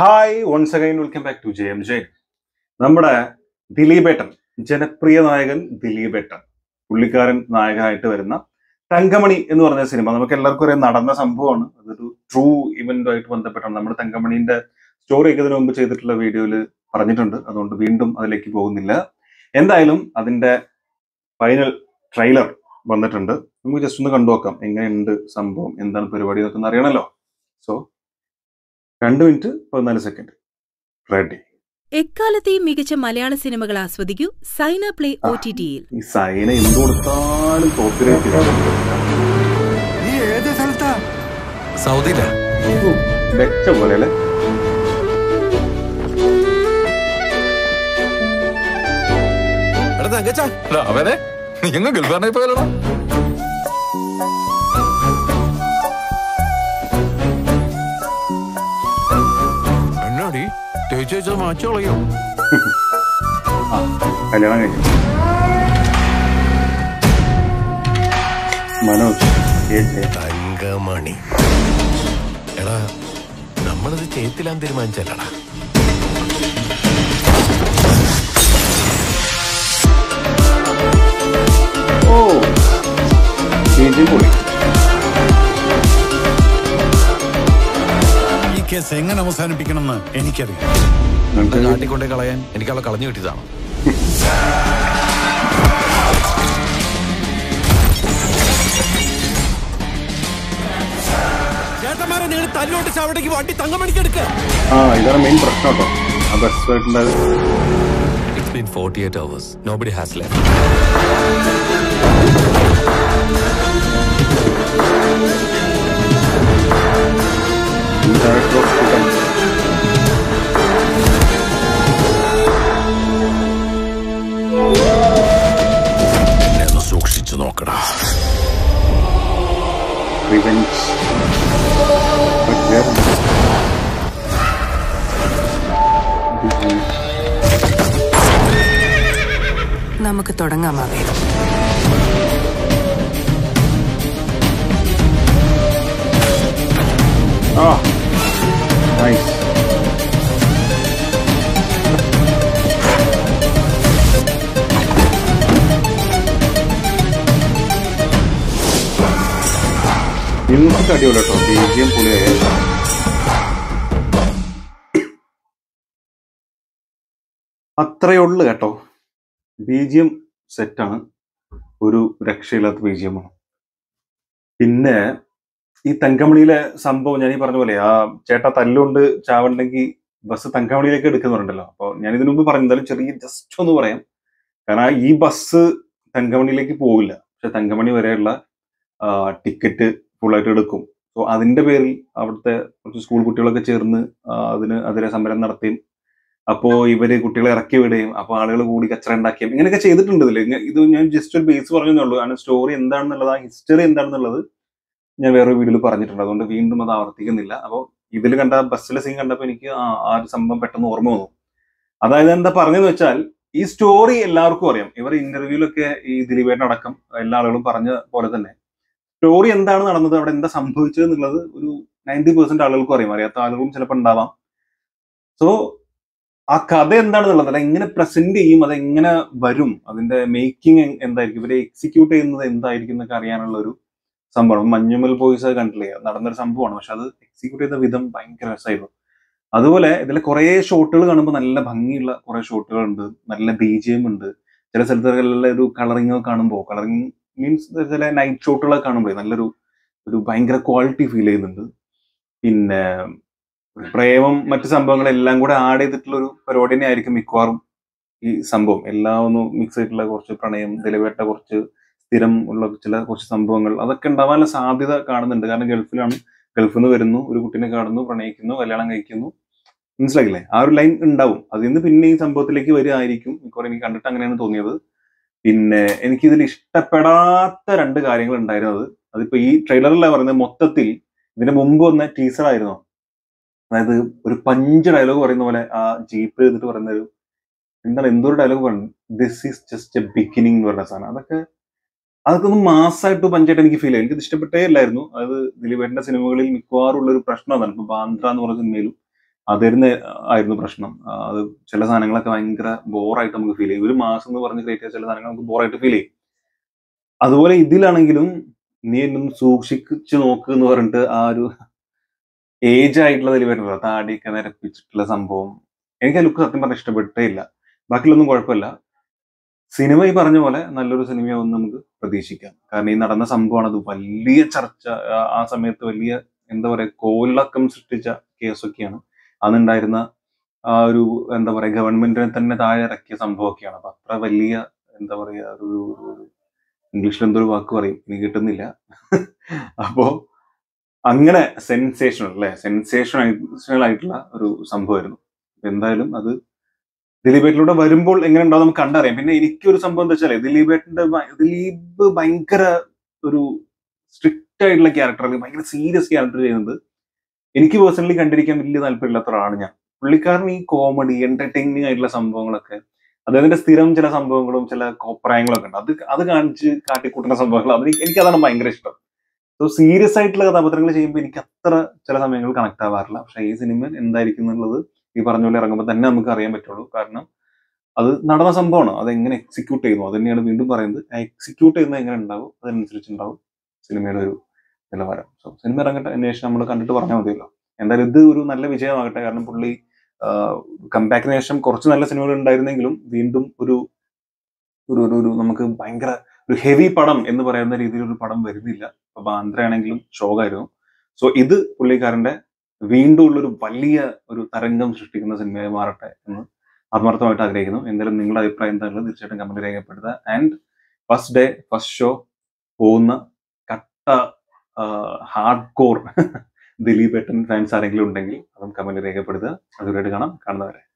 Hi once again welcome back to J M J നമ്മുടെ ദിലീപേട്ടൻ ജനപ്രിയ നായകൻ ദിലീപേട്ടൻ പുള്ളിക്കാരൻ നായകനായിട്ട് വരുന്ന തങ്കമണി എന്ന് പറഞ്ഞ സിനിമ നമുക്ക് എല്ലാവർക്കും അറിയാം നടന്ന സംഭവമാണ് അതൊരു ട്രൂ ഇവന്റുമായിട്ട് ബന്ധപ്പെട്ടാണ് നമ്മുടെ തങ്കമണിന്റെ സ്റ്റോറി ഒക്കെ ഇതിനു മുമ്പ് ചെയ്തിട്ടുള്ള വീഡിയോയിൽ പറഞ്ഞിട്ടുണ്ട് അതുകൊണ്ട് വീണ്ടും അതിലേക്ക് പോകുന്നില്ല എന്തായാലും അതിന്റെ ഫൈനൽ ട്രെയിലർ വന്നിട്ടുണ്ട് നമുക്ക് ജസ്റ്റ് ഒന്ന് കണ്ടു നോക്കാം എങ്ങനെയുണ്ട് സംഭവം എന്താണ് പരിപാടി എന്നൊക്കെ ഒന്ന് അറിയണമല്ലോ സോ രണ്ട് മിനിറ്റ് പതിനാല് സെക്കൻഡ് റെഡി എക്കാലത്തെയും മികച്ച മലയാള സിനിമകൾ ആസ്വദിക്കൂ സൈന പ്ലേ ഒ ടി ടിയിൽ ഈ സൈന എന്ത് കൊടുത്താലും കോപ്പിറൈറ്റ് നീ ഏത് സ്ഥലത്താ സൗദിയിലാ വെച്ച പോലെ അല്ലേ എടാ തങ്കച്ചാ അവനെ നീ എങ്ങ് ഗൾഫാനായി പോയാലോടാ എന്നാടി തേച്ച് മാച്ചു കളയോ ആ കല്യാണം കഴിഞ്ഞു മനോജ് കെ ജെ. തങ്കമണി എടാ നമ്മളിത് ചെയ്ത്തിലാൻ തീരുമാനിച്ചല്ലടാ ഓ ബീജം പൊളി ഈ കേസ് എങ്ങനെ അവസാനിപ്പിക്കണമെന്ന് എനിക്കറിയാം നമുക്ക് കാട്ടിക്കൊണ്ടേ കളയാൻ എനിക്ക് അവളെ കളഞ്ഞു കിട്ടിയതാണ് ചേട്ടന്മാരെ നിങ്ങൾ തല്ലോട്ട് ചവിടേക്ക് വണ്ടി തങ്കമണിക്ക് എടുക്ക ആ ഇതാണ് മെയിൻ പ്രശ്നം കേട്ടോ ആ ബസ് ആയിട്ടുണ്ടായത് it's been forty eight hours nobody has left director of Kuttan എന്നെ ഒന്ന് സൂക്ഷിച്ചു നോക്കടാ റിവെഞ്ച് നമുക്ക് തുടങ്ങാമാവേ ആ നൈസ് മ്യൂസിക് അടിപൊളി കേട്ടോ ബീജിയം പൊളിയായ അത്രയേ ഉള്ളു കേട്ടോ ബീജിയം സെറ്റാണ് ഒരു രക്ഷയില്ലാത്ത ബീജിയമാണ് പിന്നെ ഈ തങ്കമണിയിലെ സംഭവം ഞാൻ ഈ പറഞ്ഞ പോലെ ആ ചേട്ടാ തല്ലുകൊണ്ട് ചാവണ്ടെങ്കിൽ ബസ് തങ്കമണിയിലേക്ക് എടുക്കുന്നുണ്ടല്ലോ അപ്പോൾ ഞാൻ ഇതിനു മുമ്പ് പറഞ്ഞു എന്തായാലും ചെറിയ ജസ്റ്റ് ഒന്ന് പറയാം കാരണം ആ ഈ ബസ് തങ്കമണിയിലേക്ക് പോവില്ല പക്ഷെ തങ്കമണി വരെയുള്ള ടിക്കറ്റ് ഫുള്ളായിട്ട് എടുക്കും സോ അതിന്റെ പേരിൽ അവിടുത്തെ കുറച്ച് സ്കൂൾ കുട്ടികളൊക്കെ ചേർന്ന് ആ, അതിന് അതിരെ സമരം നടത്തിയും അപ്പോ ഇവര് കുട്ടികളെ ഇറക്കി വിടുകയും അപ്പൊ ആളുകൾ കൂടി കച്ചറ ഉണ്ടാക്കിയും ഇങ്ങനെയൊക്കെ ചെയ്തിട്ടുണ്ട് ഇതില് ഇങ്ങ- ഇത് ഞാൻ ജസ്റ്റ് ഒരു ബേസ് പറഞ്ഞേ ഉള്ളൂ കാരണം സ്റ്റോറി എന്താണെന്നുള്ളത് ആ ഹിസ്റ്ററി എന്താണെന്നുള്ളത് ഞാൻ വേറൊരു വീഡിയോയിൽ പറഞ്ഞിട്ടുണ്ട് അതുകൊണ്ട് വീണ്ടും അത് ആവർത്തിക്കുന്നില്ല അപ്പോൾ ഇതിൽ കണ്ട ബസ്സിലെ സീൻ കണ്ടപ്പോൾ എനിക്ക് ആ ആ ഒരു സംഭവം പെട്ടെന്ന് ഓർമ്മ വന്നു അതായത് എന്താ പറഞ്ഞതെന്ന് വെച്ചാൽ ഈ സ്റ്റോറി എല്ലാവർക്കും അറിയാം ഇവർ ഇന്റർവ്യൂലൊക്കെ ഈ ദിലീപേട്ടനടക്കം എല്ലാ ആളുകളും പറഞ്ഞ പോലെ തന്നെ സ്റ്റോറി എന്താണ് നടന്നത് അവിടെ എന്താ സംഭവിച്ചത് എന്നുള്ളത് ഒരു നയൻറ്റി പെർസെന്റ് ആളുകൾക്കും അറിയാം അറിയാത്ത ആളുകളും ചിലപ്പോൾ ഉണ്ടാവാം സോ ആ കഥ എന്താണെന്നുള്ളത് അല്ല എങ്ങനെ പ്രസന്റ് ചെയ്യും അത് എങ്ങനെ വരും അതിന്റെ മേക്കിംഗ് എന്തായിരിക്കും ഇവരെ എക്സിക്യൂട്ട് ചെയ്യുന്നത് എന്തായിരിക്കും എന്നൊക്കെ അറിയാനുള്ള ഒരു സംഭവം മഞ്ഞുമൽ ബോയ്സ് അത് കണ്ടില്ലേ അത് നടന്നൊരു സംഭവമാണ് പക്ഷെ അത് എക്സിക്യൂട്ട് ചെയ്ത വിധം ഭയങ്കര രസമായിരുന്നു അതുപോലെ ഇതിൽ കുറേ ഷോട്ടുകൾ കാണുമ്പോൾ നല്ല ഭംഗിയുള്ള കുറേ ഷോട്ടുകൾ ഉണ്ട് നല്ല ബീജിയം ഉണ്ട് ചില സ്ഥലത്തൊക്കെ ഒരു കളറിങ് കാണുമ്പോൾ കളറിങ് മീൻസ് ചില നൈറ്റ് ഷോട്ടുകളൊക്കെ കാണുമ്പോൾ നല്ലൊരു ഒരു ഭയങ്കര ക്വാളിറ്റി ഫീൽ ചെയ്യുന്നുണ്ട് പിന്നെ പ്രേമം മറ്റു സംഭവങ്ങളെല്ലാം കൂടെ ആഡ് ചെയ്തിട്ടുള്ള ഒരു പരിപാടി തന്നെ ആയിരിക്കും മിക്കവാറും ഈ സംഭവം എല്ലാം ഒന്ന് മിക്സ് ആയിട്ടുള്ള കുറച്ച് പ്രണയം ദിലവേട്ട കുറച്ച് സ്ഥിരം ഉള്ള ചില കുറച്ച് സംഭവങ്ങൾ അതൊക്കെ ഉണ്ടാവാനുള്ള സാധ്യത കാണുന്നുണ്ട് കാരണം ഗൾഫിലാണ് ഗൾഫിൽ നിന്ന് വരുന്നു ഒരു കുട്ടീനെ കാണുന്നു പ്രണയിക്കുന്നു കല്യാണം കഴിക്കുന്നു മനസ്സിലായില്ലേ ആ ഒരു ലൈൻ ഉണ്ടാവും അതിൽ നിന്ന് പിന്നെ ഈ സംഭവത്തിലേക്ക് വരികയായിരിക്കും മിക്കവാറും എനിക്ക് കണ്ടിട്ട് അങ്ങനെയാണ് തോന്നിയത് പിന്നെ എനിക്കിതിൽ ഇഷ്ടപ്പെടാത്ത രണ്ട് കാര്യങ്ങൾ ഉണ്ടായിരുന്നത് അതിപ്പോ ഈ ട്രെയിലറിലല്ല പറയുന്നത് മൊത്തത്തിൽ ഇതിന് മുമ്പ് വന്ന ടീസർ ആയിരുന്നു അതായത് ഒരു പഞ്ച് ഡയലോഗ് പറയുന്ന പോലെ ആ ജീപ്പ് ചെയ്തിട്ട് പറയുന്ന ഒരു എന്താണ് എന്തൊരു ഡയലോഗ് പറയുന്നത് this is just a beginning എന്ന് പറഞ്ഞ സാധനം അതൊക്കെ അതൊക്കെ ഒന്ന് മാസമായിട്ട് പഞ്ചായിട്ട് എനിക്ക് ഫീൽ ആയി എനിക്കത് ഇഷ്ടപ്പെട്ടേ ഇല്ലായിരുന്നു അതായത് ദിലീപേട്ടന്റെ സിനിമകളിൽ മിക്കവാറും ഉള്ള ഒരു പ്രശ്നം അതാണ് ഇപ്പൊ ബാന്ദ്ര എന്ന് പറഞ്ഞ സിനിമയിലും അതിരുന്ന് ആയിരുന്നു പ്രശ്നം ആ, അത് ചില സാധനങ്ങളൊക്കെ ഭയങ്കര ബോറായിട്ട് നമുക്ക് ഫീൽ ചെയ്യും ഒരു മാസം എന്ന് പറഞ്ഞ് ക്രിയേറ്റ് ചെയ്ത ചില സാധനങ്ങൾ നമുക്ക് ബോറായിട്ട് ഫീൽ ചെയ്യും അതുപോലെ ഇതിലാണെങ്കിലും നീ എന്നെ ഒന്ന് സൂക്ഷിച്ച് നോക്ക് എന്ന് പറഞ്ഞിട്ട് ആ ഒരു ഏജ് ആയിട്ടുള്ള വരുന്നത് താടിയൊക്കെ നിരപ്പിച്ചിട്ടുള്ള സംഭവം എനിക്ക് ആ ലുക്ക് സത്യം പറഞ്ഞാൽ ഇഷ്ടപ്പെട്ടേ ഇല്ല ബാക്കിയുള്ളൊന്നും കുഴപ്പമില്ല സിനിമ ഈ പറഞ്ഞ പോലെ നല്ലൊരു സിനിമയാവും നമുക്ക് പ്രതീക്ഷിക്കാം കാരണം ഈ നടന്ന സംഭവമാണ് അത് വലിയ ചർച്ച ആ- ആ സമയത്ത് വലിയ എന്താ പറയാ കോലിളക്കം സൃഷ്ടിച്ച കേസൊക്കെയാണ് അന്നുണ്ടായിരുന്ന ആ ഒരു എന്താ പറയാ ഗവൺമെന്റിനെ തന്നെ താഴെ ഇറക്കിയ സംഭവമൊക്കെയാണ് അപ്പൊ അത്ര വലിയ എന്താ പറയാ ഒരു ഒരു- ഇംഗ്ലീഷിൽ എന്തോ ഒരു വാക്ക് പറയും എനിക്ക് കിട്ടുന്നില്ല അപ്പോ അങ്ങനെ സെൻസേഷണൽ അല്ലെ സെൻസേഷണൽ ആയിട്ടുള്ള ഒരു സംഭവമായിരുന്നു എന്തായാലും അത് ദിലീപേട്ടിലൂടെ വരുമ്പോൾ എങ്ങനെ ഉണ്ടാവും നമുക്ക് കണ്ടറിയാം പിന്നെ എനിക്കൊരു സംഭവം എന്താ വെച്ചാൽ ദിലീപേട്ടിന്റെ ഭ- ദിലീപ് ഭയങ്കര ഒരു സ്ട്രിക്റ്റ് ആയിട്ടുള്ള ക്യാരക്ടർ അല്ലെങ്കിൽ ഭയങ്കര സീരിയസ് ക്യാരക്ടർ ചെയ്യുന്നത് എനിക്ക് പേഴ്സണലി കണ്ടിരിക്കാൻ വലിയ താല്പര്യമില്ലാത്ത ഒരാളാണ് ഞാൻ പുള്ളിക്കാരൻ ഈ കോമഡി എന്റർടൈനിങ് ആയിട്ടുള്ള സംഭവങ്ങളൊക്കെ അദ്ദേഹത്തിന്റെ സ്ഥിരം ചില സംഭവങ്ങളും ചില കോപ്രായങ്ങളൊക്കെ ഉണ്ട് അത് അത് കാണിച്ച് കാട്ടിക്കൂട്ടുന്ന സംഭവങ്ങൾ അത് എനിക്ക് എനിക്കതാണ് ഭയങ്കര ഇഷ്ടം സോ സീരിയസ് ആയിട്ടുള്ള കഥാപാത്രങ്ങൾ ചെയ്യുമ്പോൾ എനിക്ക് അത്ര ചില സമയങ്ങളിൽ കണക്ട് ആവാറില്ല പക്ഷെ ഈ സിനിമ എന്തായിരിക്കും എന്നുള്ളത് ഈ പറഞ്ഞ പോലെ ഇറങ്ങുമ്പോൾ തന്നെ നമുക്ക് അറിയാൻ പറ്റുള്ളൂ കാരണം അത് നടന്ന സംഭവമാണ് അത് എങ്ങനെ എക്സിക്യൂട്ട് ചെയ്യുന്നു അത് തന്നെയാണ് വീണ്ടും പറയുന്നത് എക്സിക്യൂട്ട് ചെയ്യുന്നത് എങ്ങനെ ഉണ്ടാവും അതിനനുസരിച്ചുണ്ടാവും സിനിമയുടെ ഒരു നിലവാരം സോ സിനിമ ഇറങ്ങട്ടെ അന്വേഷണം നമ്മൾ കണ്ടിട്ട് പറഞ്ഞാൽ മതിയല്ലോ എന്തായാലും ഇത് ഒരു നല്ല വിജയമാകട്ടെ കാരണം പുള്ളി കംബാക്കിന് ശേഷം കുറച്ച് നല്ല സിനിമകൾ ഉണ്ടായിരുന്നെങ്കിലും വീണ്ടും ഒരു ഒരു ഒരു ഒരു നമുക്ക് ഭയങ്കര ഒരു ഹെവി പടം എന്ന് പറയുന്ന രീതിയിൽ ഒരു പടം വരുന്നില്ല അപ്പൊ ബാന്ദ്ര ആണെങ്കിലും ഷോകായിരുന്നു സോ ഇത് പുള്ളിക്കാരന്റെ വീണ്ടും ഉള്ളൊരു വലിയ ഒരു തരംഗം സൃഷ്ടിക്കുന്ന സിനിമയായി മാറട്ടെ എന്ന് ആത്മാർത്ഥമായിട്ട് ആഗ്രഹിക്കുന്നു എന്തായാലും നിങ്ങളുടെ അഭിപ്രായം എന്തായാലും തീർച്ചയായിട്ടും കമന്റ് രേഖപ്പെടുത്തുക and first day first show പോകുന്ന കട്ട ഹാർഡ് കോർ ദിലീപ് ഏട്ടൻ ഫാൻസ് ആരെങ്കിലും ഉണ്ടെങ്കിൽ അതും കമന്റ് രേഖപ്പെടുത്തുക അതുവരെയായിട്ട് കാണാം കാണുന്നവരെ